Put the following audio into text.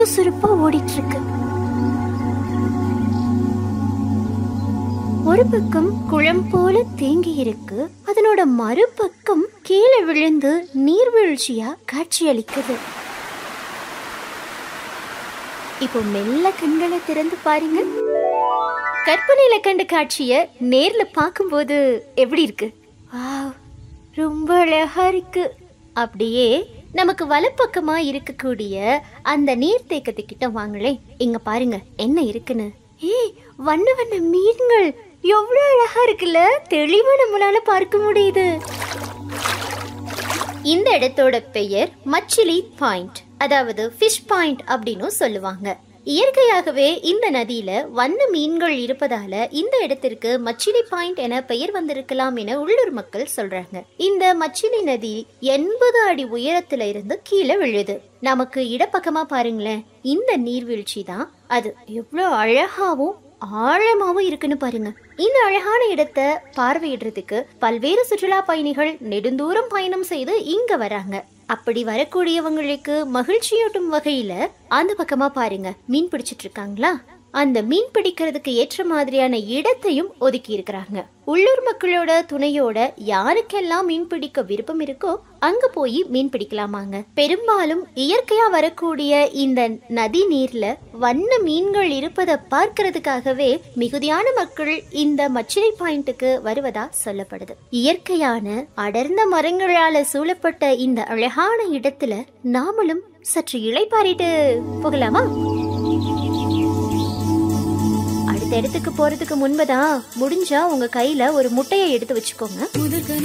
சுறுசுறுப்பா ஓடிட்டு இருக்கு ஒரு பக்கம் குளம் போல தேங்கி இருக்கு அதனோட மறுபக்கம் கீழே விழுந்து நீர்வீழ்ச்சியா காட்சியளிக்குது இப்போ மெல்ல கண்களை திறந்து பாருங்க கற்பனையில கண்ட காட்சிய நேர்ல பார்க்கும்போது எப்படி இருக்கு வாவ் ரொம்ப அழகா இருக்கு அப்படியே நமக்கு வலப்பக்கமா இருக்கக்கூடிய அந்த நீர்த்தேக்கத்துக்கிட்ட வாங்களே இங்க பாருங்க என்ன இருக்குன்னு ஏய் வண்ண வண்ண மீன்கள் எவ்வளவு அழகா இருக்குல்ல தெளிவா நம்மளால பார்க்க முடியுது இந்த இடத்தோட பெயர் மச்சிலி பாயிண்ட் அதாவது ஃபிஷ் பாயிண்ட் அப்படின்னு சொல்லுவாங்க இயற்கையாகவே இந்த நதியில வண்ண மீன்கள் இருப்பதால இந்த இடத்திற்கு மச்சிலி பாயிண்ட் என பெயர் வந்திருக்கலாம் என உள்ளூர் மக்கள் சொல்றாங்க இந்த மச்சிலி நதி எண்பது அடி உயரத்துல இருந்து கீழே விழுது நமக்கு இடப்பக்கமா பாருங்களேன் இந்த நீர்வீழ்ச்சி தான் அது எவ்வளோ அழகாவும் ஆழமாவும் இருக்குன்னு பாருங்க இந்த அழகான இடத்தை பார்வையிடுறதுக்கு பல்வேறு சுற்றுலா பயணிகள் நெடுந்தூரம் பயணம் செய்து இங்க வராங்க அப்படி வரக்கூடியவங்களுக்கு மகிழ்ச்சியூட்டும் வகையில அந்த பக்கமா பாருங்க மீன் பிடிச்சிட்டு இருக்காங்களா அந்த மீன் பிடிக்கிறதுக்கு ஏற்ற மாதிரியான இடத்தையும் ஒதுக்கி இருக்கிறாங்க உள்ளூர் மக்களோட துணையோட யாருக்கெல்லாம் மீன் பிடிக்க விருப்பம் இருக்கோ அங்க போய் மீன் பிடிக்கலாமாங்க பெரும்பாலும் இயற்கையா வரக்கூடிய இந்த நதி நீர்ல வண்ண மீன்கள் இருப்பதை பார்க்கறதுக்காகவே மிகுதியான மக்கள் இந்த மச்சிலை பாயிண்ட்டுக்கு வருவதா சொல்லப்படுது இயற்கையான அடர்ந்த மரங்களால சூழப்பட்ட இந்த அழகான இடத்துல நாமளும் சற்று இளைப்பாரிட்டு போகலாமா அடுத்த இடத்துக்கு போறதுக்கு முன்பதான் முடிஞ்சா உங்க கையில ஒரு முட்டையை எடுத்து வச்சுக்கோங்க